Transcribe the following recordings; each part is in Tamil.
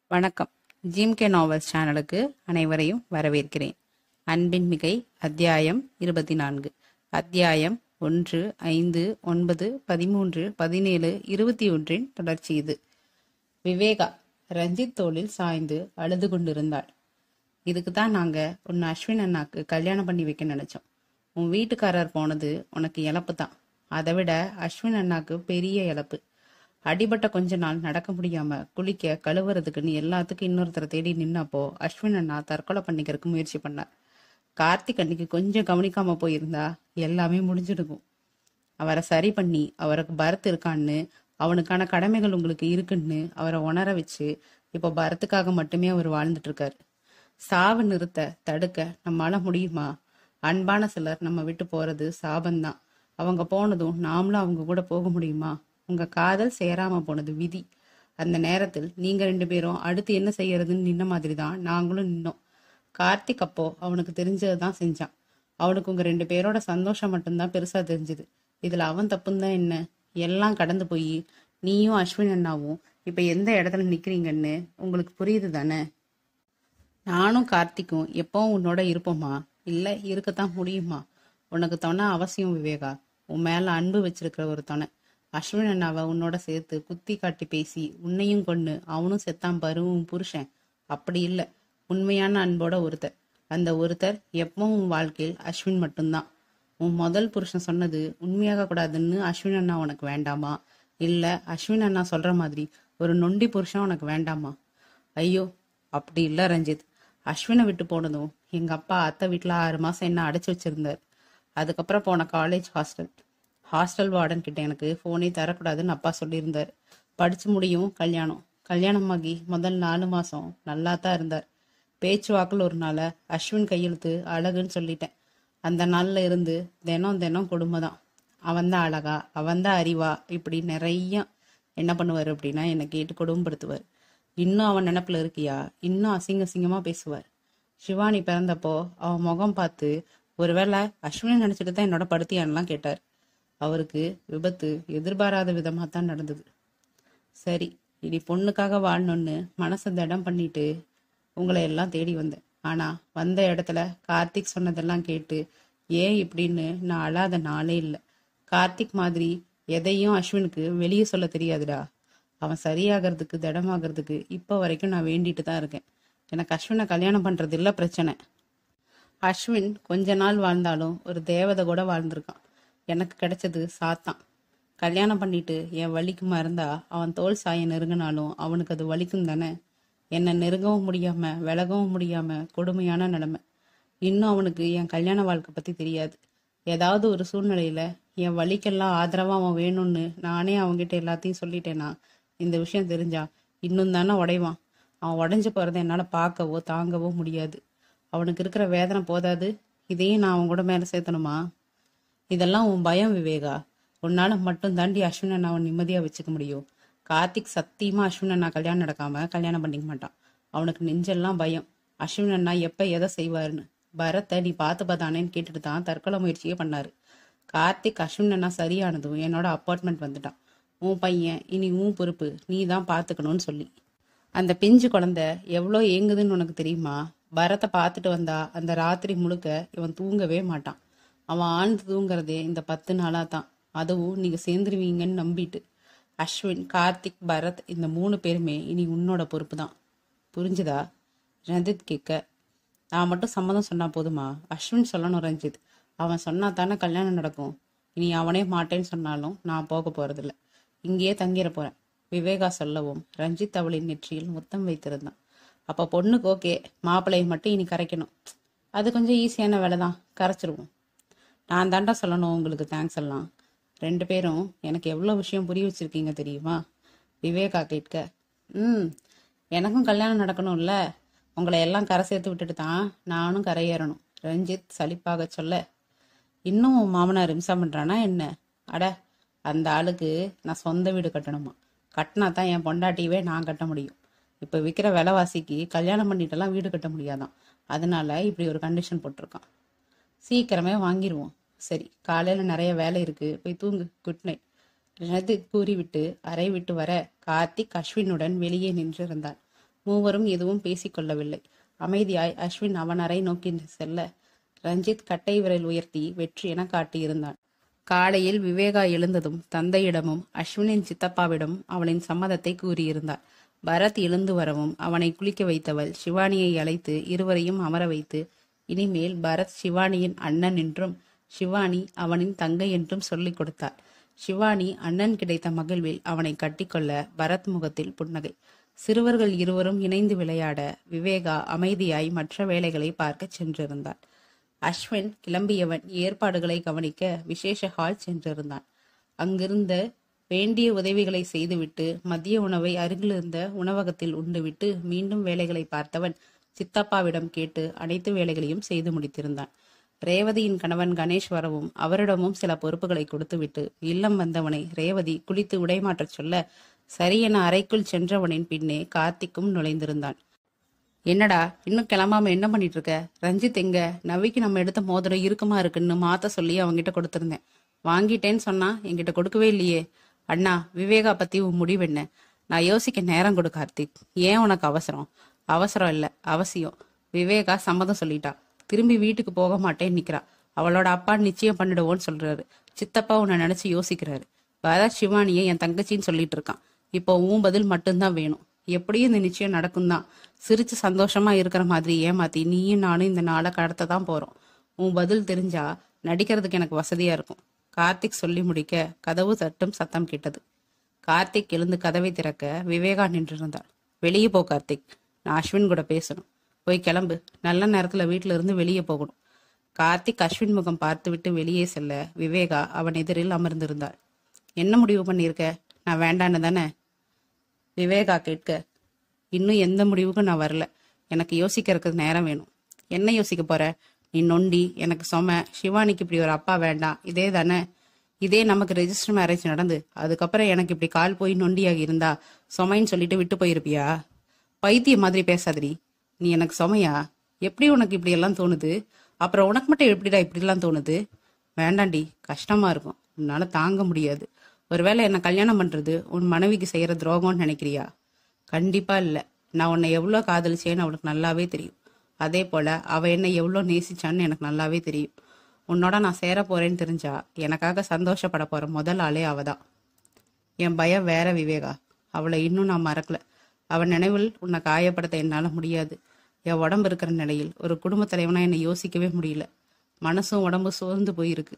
வணக்கம் ஜிம்கே நாவல்ஸ் சேனலுக்கு அனைவரையும் வரவேற்கிறேன் அன்பின் மிகை அத்தியாயம் இருபத்தி நான்கு அத்தியாயம் ஒன்று ஐந்து ஒன்பது பதிமூன்று பதினேழு இருபத்தி ஒன்றின் தொடர்ச்சி இது விவேகா ரஞ்சித் தோளில் சாய்ந்து அழுது கொண்டிருந்தாள் இதுக்கு தான் நாங்க உன்னை அஸ்வின் அண்ணாக்கு கல்யாணம் பண்ணி வைக்க நினைச்சோம் உன் வீட்டுக்காரர் போனது உனக்கு இழப்பு தான் அதை விட அஸ்வின் அண்ணாக்கு பெரிய இழப்பு அடிபட்ட கொஞ்ச நாள் நடக்க முடியாம குளிக்க கழுவுறதுக்குன்னு எல்லாத்துக்கும் இன்னொருத்தரை தேடி நின்னப்போ அஸ்வின் அண்ணா தற்கொலை பண்ணிக்கிறதுக்கு முயற்சி பண்ணார் கார்த்திக் அன்னைக்கு கொஞ்சம் கவனிக்காம போயிருந்தா எல்லாமே முடிஞ்சிருக்கும் அவரை சரி பண்ணி அவருக்கு பரத் இருக்கான்னு அவனுக்கான கடமைகள் உங்களுக்கு இருக்குன்னு அவரை உணர வச்சு இப்போ பரத்துக்காக மட்டுமே அவர் வாழ்ந்துட்டு இருக்காரு சாவு நிறுத்த தடுக்க நம்மால முடியுமா அன்பான சிலர் நம்ம விட்டு போறது சாபம்தான் அவங்க போனதும் நாமளும் அவங்க கூட போக முடியுமா உங்க காதல் சேராம போனது விதி அந்த நேரத்தில் நீங்க ரெண்டு பேரும் அடுத்து என்ன செய்யறதுன்னு நின்ன மாதிரி தான் நாங்களும் நின்னோம் கார்த்திக் அப்போ அவனுக்கு தெரிஞ்சதுதான் செஞ்சான் அவனுக்கு உங்க ரெண்டு பேரோட சந்தோஷம் மட்டும்தான் பெருசா தெரிஞ்சுது இதுல அவன் தப்புன்னு தான் என்ன எல்லாம் கடந்து போய் நீயும் அஸ்வின் அண்ணாவும் இப்ப எந்த இடத்துல நிக்கிறீங்கன்னு உங்களுக்கு புரியுது தானே நானும் கார்த்திக்கும் எப்பவும் உன்னோட இருப்போமா இல்ல இருக்கத்தான் முடியுமா உனக்கு துணை அவசியம் விவேகா உன் மேல அன்பு வச்சிருக்கிற ஒரு துணை அஸ்வின் அண்ணாவை உன்னோட சேர்த்து குத்தி காட்டி பேசி உன்னையும் கொண்டு அவனும் செத்தான் பாரு உன் புருஷன் அப்படி இல்ல உண்மையான அன்போட ஒருத்தர் அந்த ஒருத்தர் எப்பவும் உன் வாழ்க்கையில் அஸ்வின் மட்டும்தான் உன் முதல் புருஷன் சொன்னது உண்மையாக கூடாதுன்னு அஸ்வின் அண்ணா உனக்கு வேண்டாமா இல்ல அஸ்வின் அண்ணா சொல்ற மாதிரி ஒரு நொண்டி புருஷன் உனக்கு வேண்டாமா ஐயோ அப்படி இல்ல ரஞ்சித் அஸ்வினை விட்டு போனதும் எங்க அப்பா அத்தை வீட்டுல ஆறு மாசம் என்ன அடைச்சு வச்சிருந்தார் அதுக்கப்புறம் போன காலேஜ் ஹாஸ்டல் ஹாஸ்டல் வார்டன் கிட்ட எனக்கு போனே தரக்கூடாதுன்னு அப்பா சொல்லியிருந்தார் படிச்சு முடியும் கல்யாணம் கல்யாணமாகி முதல் நாலு மாசம் நல்லா தான் இருந்தார் பேச்சு வாக்கில் ஒரு நாள அஸ்வின் கையெழுத்து அழகுன்னு சொல்லிட்டேன் அந்த நாள்ல இருந்து தினம் தினம் கொடுமை தான் அவன் தான் அழகா அவன் தான் அறிவா இப்படி நிறைய என்ன பண்ணுவார் அப்படின்னா என்னை கேட்டு கொடுமைப்படுத்துவார் இன்னும் அவன் நினப்புல இருக்கியா இன்னும் அசிங்க அசிங்கமா பேசுவார் சிவானி பிறந்தப்போ அவன் முகம் பார்த்து ஒருவேளை அஸ்வினி நினைச்சிட்டு தான் என்னோட படுத்தியான்லாம் கேட்டார் அவருக்கு விபத்து எதிர்பாராத விதமா தான் நடந்தது சரி இனி பொண்ணுக்காக வாழணும்னு மனசை திடம் பண்ணிட்டு உங்களை எல்லாம் தேடி வந்தேன் ஆனா வந்த இடத்துல கார்த்திக் சொன்னதெல்லாம் கேட்டு ஏன் இப்படின்னு நான் அழாத நாளே இல்லை கார்த்திக் மாதிரி எதையும் அஸ்வினுக்கு வெளியே சொல்ல தெரியாதுடா அவன் சரியாகிறதுக்கு திடமாகிறதுக்கு இப்போ வரைக்கும் நான் வேண்டிட்டு தான் இருக்கேன் எனக்கு அஸ்வினை கல்யாணம் பண்றது இல்ல பிரச்சனை அஸ்வின் கொஞ்ச நாள் வாழ்ந்தாலும் ஒரு தேவதை கூட வாழ்ந்திருக்கான் எனக்கு கிடைச்சது சாத்தான் கல்யாணம் பண்ணிட்டு என் வலிக்குமா இருந்தா அவன் தோல் சாய நெருங்கினாலும் அவனுக்கு அது வலிக்கும் தானே என்னை நெருங்கவும் முடியாம விலகவும் முடியாம கொடுமையான நிலைமை இன்னும் அவனுக்கு என் கல்யாண வாழ்க்கை பத்தி தெரியாது ஏதாவது ஒரு சூழ்நிலையில என் வலிக்கெல்லாம் ஆதரவா அவன் வேணும்னு நானே அவன்கிட்ட எல்லாத்தையும் சொல்லிட்டேனா இந்த விஷயம் தெரிஞ்சா இன்னும் தானே உடைவான் அவன் உடஞ்சு போறதை என்னால பார்க்கவோ தாங்கவோ முடியாது அவனுக்கு இருக்கிற வேதனை போதாது இதையும் நான் அவன் கூட மேல சேர்த்தணுமா இதெல்லாம் உன் பயம் விவேகா உன்னால மட்டும் தாண்டி அஸ்வின் அண்ணாவை நிம்மதியா வச்சுக்க முடியும் கார்த்திக் சத்தியமா அஸ்வின் அண்ணா கல்யாணம் நடக்காம கல்யாணம் பண்ணிக்க மாட்டான் அவனுக்கு நெஞ்செல்லாம் பயம் அஸ்வின் அண்ணா எப்ப எதை செய்வாருன்னு பரத்தை நீ பார்த்து பார்த்தானேன்னு கேட்டுட்டு தான் தற்கொலை முயற்சியே பண்ணாரு கார்த்திக் அஸ்வின் அண்ணா சரியானதும் என்னோட அப்பார்ட்மெண்ட் வந்துட்டான் உன் பையன் இனி உன் பொறுப்பு நீ தான் பார்த்துக்கணும்னு சொல்லி அந்த பிஞ்சு குழந்தை எவ்வளோ ஏங்குதுன்னு உனக்கு தெரியுமா பரத்தை பார்த்துட்டு வந்தா அந்த ராத்திரி முழுக்க இவன் தூங்கவே மாட்டான் அவன் ஆழ்ந்து தூங்குறதே இந்த பத்து நாளா தான் அதுவும் நீங்க சேர்ந்துருவீங்கன்னு நம்பிட்டு அஸ்வின் கார்த்திக் பரத் இந்த மூணு பேருமே இனி உன்னோட பொறுப்பு தான் புரிஞ்சுதா ரஞ்சித் கேட்க நான் மட்டும் சம்மதம் சொன்னா போதுமா அஸ்வின் சொல்லணும் ரஞ்சித் அவன் சொன்னா தானே கல்யாணம் நடக்கும் இனி அவனே மாட்டேன்னு சொன்னாலும் நான் போக போறதில்ல இங்கேயே தங்கிட போறேன் விவேகா சொல்லவும் ரஞ்சித் அவளின் நெற்றியில் முத்தம் வைத்திருந்தான் அப்ப பொண்ணுக்கு ஓகே மாப்பிள்ளையை மட்டும் இனி கரைக்கணும் அது கொஞ்சம் ஈஸியான வேலை தான் கரைச்சிருவோம் நான் தாண்டா சொல்லணும் உங்களுக்கு தேங்க்ஸ் எல்லாம் ரெண்டு பேரும் எனக்கு எவ்வளோ விஷயம் புரிய வச்சிருக்கீங்க தெரியுமா விவேகா கேட்க ம் எனக்கும் கல்யாணம் நடக்கணும்ல உங்களை எல்லாம் கரை சேர்த்து விட்டுட்டு தான் நானும் கரையேறணும் ரஞ்சித் சலிப்பாக சொல்ல இன்னும் உன் மாமனார் இம்சம் பண்றானா என்ன அட அந்த ஆளுக்கு நான் சொந்த வீடு கட்டணுமா கட்டினா தான் என் பொண்டாட்டியவே நான் கட்ட முடியும் இப்போ விற்கிற விலைவாசிக்கு கல்யாணம் பண்ணிட்டெல்லாம் வீடு கட்ட முடியாதான் அதனால இப்படி ஒரு கண்டிஷன் போட்டிருக்கான் சீக்கிரமே வாங்கிடுவோம் சரி காலையில நிறைய வேலை இருக்கு போய் தூங்கு குட் நைட் ரஞ்சித் கூறிவிட்டு அறை விட்டு வர கார்த்திக் அஸ்வினுடன் வெளியே நின்று இருந்தான் மூவரும் எதுவும் பேசிக்கொள்ளவில்லை அமைதியாய் அஸ்வின் அவன் அறை நோக்கி செல்ல ரஞ்சித் கட்டை விரல் உயர்த்தி வெற்றி என காட்டியிருந்தான் காலையில் விவேகா எழுந்ததும் தந்தையிடமும் அஸ்வினின் சித்தப்பாவிடமும் அவளின் சம்மதத்தை கூறியிருந்தார் பரத் எழுந்து வரவும் அவனை குளிக்க வைத்தவள் சிவானியை அழைத்து இருவரையும் அமர வைத்து இனிமேல் பரத் சிவானியின் அண்ணன் என்றும் சிவானி அவனின் தங்கை என்றும் சொல்லிக் கொடுத்தார் சிவானி அண்ணன் கிடைத்த மகிழ்வில் அவனை கட்டிக்கொள்ள பரத் முகத்தில் புன்னகை சிறுவர்கள் இருவரும் இணைந்து விளையாட விவேகா அமைதியாய் மற்ற வேலைகளை பார்க்க சென்றிருந்தார் அஸ்வின் கிளம்பியவன் ஏற்பாடுகளை கவனிக்க விசேஷ ஹால் சென்றிருந்தான் அங்கிருந்த வேண்டிய உதவிகளை செய்துவிட்டு மதிய உணவை அருகிலிருந்த உணவகத்தில் உண்டுவிட்டு மீண்டும் வேலைகளை பார்த்தவன் சித்தப்பாவிடம் கேட்டு அனைத்து வேலைகளையும் செய்து முடித்திருந்தான் ரேவதியின் கணவன் கணேஷ் வரவும் அவரிடமும் சில பொறுப்புகளை கொடுத்துவிட்டு இல்லம் வந்தவனை ரேவதி குளித்து உடைமாற்றச் சொல்ல சரியென அறைக்குள் சென்றவனின் பின்னே கார்த்திக்கும் நுழைந்திருந்தான் என்னடா இன்னும் கிளம்பாம என்ன பண்ணிட்டு இருக்க ரஞ்சித் எங்க நவிக்கு நம்ம எடுத்த மோதிரம் இறுக்கமா இருக்குன்னு மாத்த சொல்லி அவங்கிட்ட கொடுத்திருந்தேன் வாங்கிட்டேன்னு சொன்னா என்கிட்ட கொடுக்கவே இல்லையே அண்ணா விவேகா பத்தி உன் முடிவு என்ன நான் யோசிக்க நேரம் கொடு கார்த்திக் ஏன் உனக்கு அவசரம் அவசரம் இல்ல அவசியம் விவேகா சம்மதம் சொல்லிட்டா திரும்பி வீட்டுக்கு போக மாட்டேன்னு நிக்கிறா அவளோட அப்பா நிச்சயம் பண்ணிடுவோன்னு சொல்றாரு சித்தப்பா உன்னை நினைச்சு யோசிக்கிறாரு பரத் சிவானியை என் தங்கச்சின்னு சொல்லிட்டு இருக்கான் இப்போ உன் பதில் மட்டும்தான் வேணும் எப்படியும் இந்த நிச்சயம் நடக்கும் தான் சிரிச்சு சந்தோஷமா இருக்கிற மாதிரி ஏமாத்தி நீயும் நானும் இந்த நாளை கடத்த தான் போறோம் உன் பதில் தெரிஞ்சா நடிக்கிறதுக்கு எனக்கு வசதியா இருக்கும் கார்த்திக் சொல்லி முடிக்க கதவு தட்டும் சத்தம் கேட்டது கார்த்திக் எழுந்து கதவை திறக்க விவேகா நின்றிருந்தாள் வெளியே போ கார்த்திக் நான் அஸ்வின் கூட பேசணும் போய் கிளம்பு நல்ல நேரத்துல வீட்டுல இருந்து வெளியே போகணும் கார்த்திக் அஸ்வின் முகம் பார்த்துவிட்டு வெளியே செல்ல விவேகா அவன் எதிரில் அமர்ந்திருந்தாள் என்ன முடிவு பண்ணியிருக்க நான் வேண்டான்னு தானே விவேகா கேட்க இன்னும் எந்த முடிவுக்கும் நான் வரல எனக்கு யோசிக்கிறதுக்கு நேரம் வேணும் என்ன யோசிக்க போற நீ நொண்டி எனக்கு சொம சிவானிக்கு இப்படி ஒரு அப்பா வேண்டாம் இதே தானே இதே நமக்கு ரெஜிஸ்டர் மேரேஜ் நடந்து அதுக்கப்புறம் எனக்கு இப்படி கால் போய் நொண்டியாகி இருந்தா சொமைன்னு சொல்லிட்டு விட்டு போயிருப்பியா பைத்தியம் மாதிரி பேசாதடி நீ எனக்கு சொமையா எப்படி உனக்கு இப்படி எல்லாம் தோணுது அப்புறம் உனக்கு மட்டும் எப்படிடா இப்படிலாம் தோணுது வேண்டாண்டி கஷ்டமா இருக்கும் உன்னால தாங்க முடியாது ஒருவேளை என்ன கல்யாணம் பண்றது உன் மனைவிக்கு செய்யற துரோகம்னு நினைக்கிறியா கண்டிப்பா இல்ல நான் உன்னை எவ்வளவு காதலிச்சேன்னு அவளுக்கு நல்லாவே தெரியும் அதே போல அவ என்ன எவ்வளவு நேசிச்சான்னு எனக்கு நல்லாவே தெரியும் உன்னோட நான் சேர போறேன்னு தெரிஞ்சா எனக்காக சந்தோஷப்பட போற முதல் ஆளே அவதான் என் பயம் வேற விவேகா அவளை இன்னும் நான் மறக்கல அவன் நினைவில் உன்னை காயப்படுத்த என்னால முடியாது என் உடம்பு இருக்கிற நிலையில் ஒரு குடும்ப தலைவனா என்னை யோசிக்கவே முடியல மனசும் உடம்பு சோர்ந்து போயிருக்கு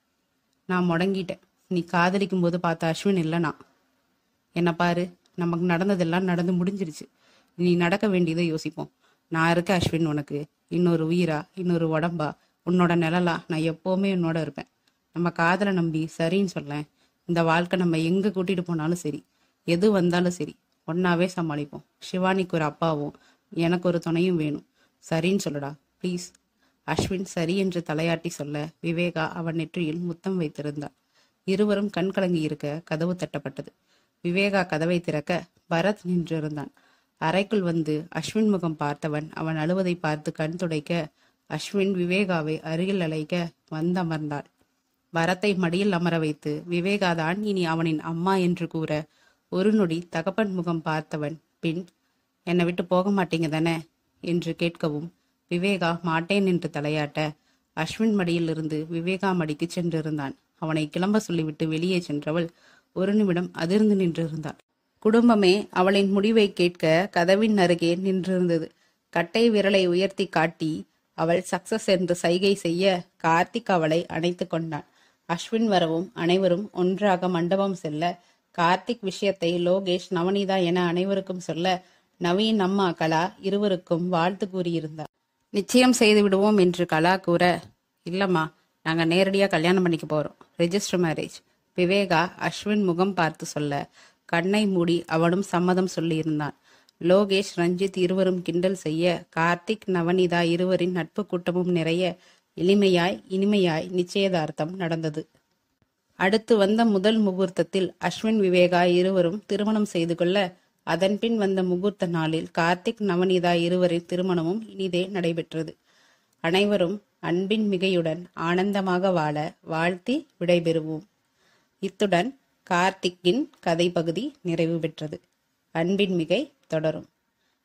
நான் முடங்கிட்டேன் நீ காதலிக்கும் போது பார்த்த அஸ்வின் இல்லை நான் என்ன பாரு நமக்கு நடந்ததெல்லாம் நடந்து முடிஞ்சிருச்சு நீ நடக்க வேண்டியதை யோசிப்போம் நான் இருக்க அஸ்வின் உனக்கு இன்னொரு உயிரா இன்னொரு உடம்பா உன்னோட நிழலா நான் எப்பவுமே உன்னோட இருப்பேன் நம்ம காதலை நம்பி சரின்னு சொல்லேன் இந்த வாழ்க்கை நம்ம எங்க கூட்டிட்டு போனாலும் சரி எது வந்தாலும் சரி ஒன்னாவே சமாளிப்போம் சிவானிக்கு ஒரு அப்பாவும் எனக்கு ஒரு துணையும் வேணும் சரின்னு சொல்லுடா ப்ளீஸ் அஸ்வின் சரி என்று தலையாட்டி சொல்ல விவேகா அவன் நெற்றியில் முத்தம் வைத்திருந்தாள் இருவரும் கண் கலங்கி இருக்க கதவு தட்டப்பட்டது விவேகா கதவை திறக்க பரத் நின்றிருந்தான் அறைக்குள் வந்து அஸ்வின் முகம் பார்த்தவன் அவன் அழுவதை பார்த்து கண் துடைக்க அஸ்வின் விவேகாவை அருகில் அழைக்க வந்தமர்ந்தாள் பரத்தை மடியில் அமர வைத்து விவேகாதான் இனி அவனின் அம்மா என்று கூற ஒரு நொடி தகப்பன் முகம் பார்த்தவன் பின் என்னை விட்டு போக மாட்டீங்க தானே என்று கேட்கவும் விவேகா மாட்டேன் என்று தலையாட்ட அஸ்வின் மடியிலிருந்து விவேகா மடிக்கு சென்றிருந்தான் அவனை கிளம்ப சொல்லிவிட்டு வெளியே சென்றவள் ஒரு நிமிடம் அதிர்ந்து நின்றிருந்தாள் குடும்பமே அவளின் முடிவை கேட்க கதவின் அருகே நின்றிருந்தது கட்டை விரலை உயர்த்தி காட்டி அவள் சக்சஸ் என்று சைகை செய்ய கார்த்திக் அவளை அணைத்து கொண்டான் அஸ்வின் வரவும் அனைவரும் ஒன்றாக மண்டபம் செல்ல கார்த்திக் விஷயத்தை லோகேஷ் நவனிதா என அனைவருக்கும் சொல்ல நவீன் அம்மா கலா இருவருக்கும் வாழ்த்து கூறியிருந்தார் நிச்சயம் செய்து விடுவோம் என்று கலா கூற இல்லம்மா நாங்க நேரடியா கல்யாணம் பண்ணிக்க போறோம் ரெஜிஸ்டர் மேரேஜ் விவேகா அஸ்வின் முகம் பார்த்து சொல்ல கண்ணை மூடி அவனும் சம்மதம் சொல்லியிருந்தான் லோகேஷ் ரஞ்சித் இருவரும் கிண்டல் செய்ய கார்த்திக் நவனிதா இருவரின் நட்பு கூட்டமும் நிறைய எளிமையாய் இனிமையாய் நிச்சயதார்த்தம் நடந்தது அடுத்து வந்த முதல் முகூர்த்தத்தில் அஸ்வின் விவேகா இருவரும் திருமணம் செய்து கொள்ள அதன்பின் வந்த முகூர்த்த நாளில் கார்த்திக் நவனிதா இருவரின் திருமணமும் இனிதே நடைபெற்றது அனைவரும் அன்பின் மிகையுடன் ஆனந்தமாக வாழ வாழ்த்தி விடைபெறுவோம் இத்துடன் கார்த்திக்கின் கதை பகுதி நிறைவு பெற்றது அன்பின் மிகை தொடரும்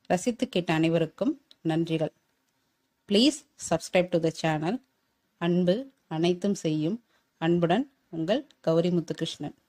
ரசித்து கேட்ட அனைவருக்கும் நன்றிகள் please subscribe to the channel அன்பு அனைத்தும் செய்யும் அன்புடன் உங்கள் கௌரி முத்துகிருஷ்ணன்